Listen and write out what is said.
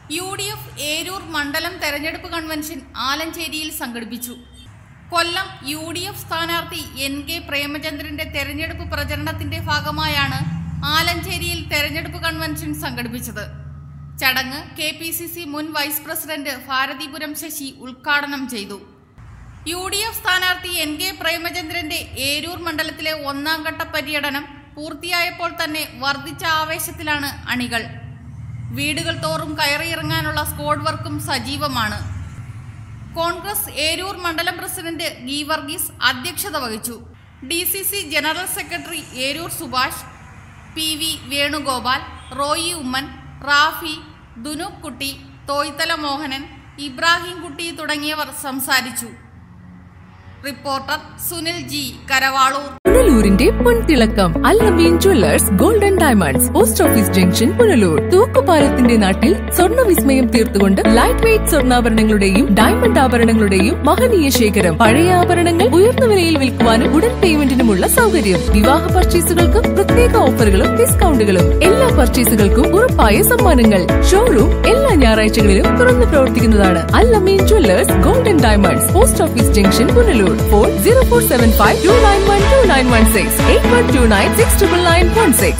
U D F Eroor മണ്ഡലം തെരഞ്ഞെടുപ്പ് convention ആലഞ്ചേരിയിൽ സംഘടിപ്പിച്ചു കൊല്ലം യു ഡി എഫ് സ്ഥാനാർത്ഥി എൻ കെ പ്രേമചന്ദ്രന്റെ തെരഞ്ഞെടുപ്പ് പ്രചരണത്തിന്റെ ഭാഗമായാണ് ആലഞ്ചേരിയിൽ തെരഞ്ഞെടുപ്പ് കൺവെൻഷൻ സംഘടിപ്പിച്ചത് ചടങ്ങ് കെ പി സി സി മുൻ വൈസ് പ്രസിഡന്റ് ഭാരതിപുരം ശശി ഉദ്ഘാടനം ചെയ്തു യു ഡി എഫ് സ്ഥാനാർത്ഥി എൻ കെ പ്രേമചന്ദ്രന്റെ ഏരൂർ മണ്ഡലത്തിലെ ഒന്നാം ഘട്ട പര്യടനം പൂർത്തിയായപ്പോൾ തന്നെ വർദ്ധിച്ച ആവേശത്തിലാണ് അണികൾ വീടുകൾ തോറും കയറിയിറങ്ങാനുള്ള സ്ക്വാഡ് വർക്കും സജീവമാണ് കോൺഗ്രസ് ഏരൂർ മണ്ഡലം പ്രസിഡന്റ് ഗി വർഗീസ് അധ്യക്ഷത വഹിച്ചു D C C general secretary Eroor Subhash P V Venugopal Roy Oommen Rafi Dunoop Kutty Thoythala Mohanan Ibrahim Kutty തുടങ്ങിയവർ സംസാരിച്ചു റിപ്പോർട്ടർ സുനിൽ ജി കരവാളൂർ പുനലൂരിന്റെ പൊൻതിളക്കം Allameen jewellers golden diamonds post office junction Punalur തൂക്കുപാലത്തിന്റെ നാട്ടിൽ സ്വർണ്ണ വിസ്മയം തീർത്തുകൊണ്ട് ലൈറ്റ് വെയ്റ്റ് സ്വർണ്ണാഭരണങ്ങളുടെയും ഡയമണ്ട് ആഭരണങ്ങളുടെയും മഹനീയ ശേഖരം പഴയ ആഭരണങ്ങൾ ഉയർന്ന വിലയിൽ വിൽക്കുവാനും ഉടൻ പേയ്മെന്റിനുമുള്ള സൗകര്യം വിവാഹ പർച്ചേസുകൾക്കും പ്രത്യേക ഓഫറുകളും ഡിസ്കൗണ്ടുകളും എല്ലാ പർച്ചേസുകൾക്കും ഉറപ്പായ സമ്മാനങ്ങൾ ഷോറൂം എല്ലാ ഞായറാഴ്ചകളിലും തുറന്നു പ്രവർത്തിക്കുന്നതാണ് Allameen jewellers golden diamonds post office junction Punalur phone zero four seven five two nine one two nine one six eight one two nine six triple nine one six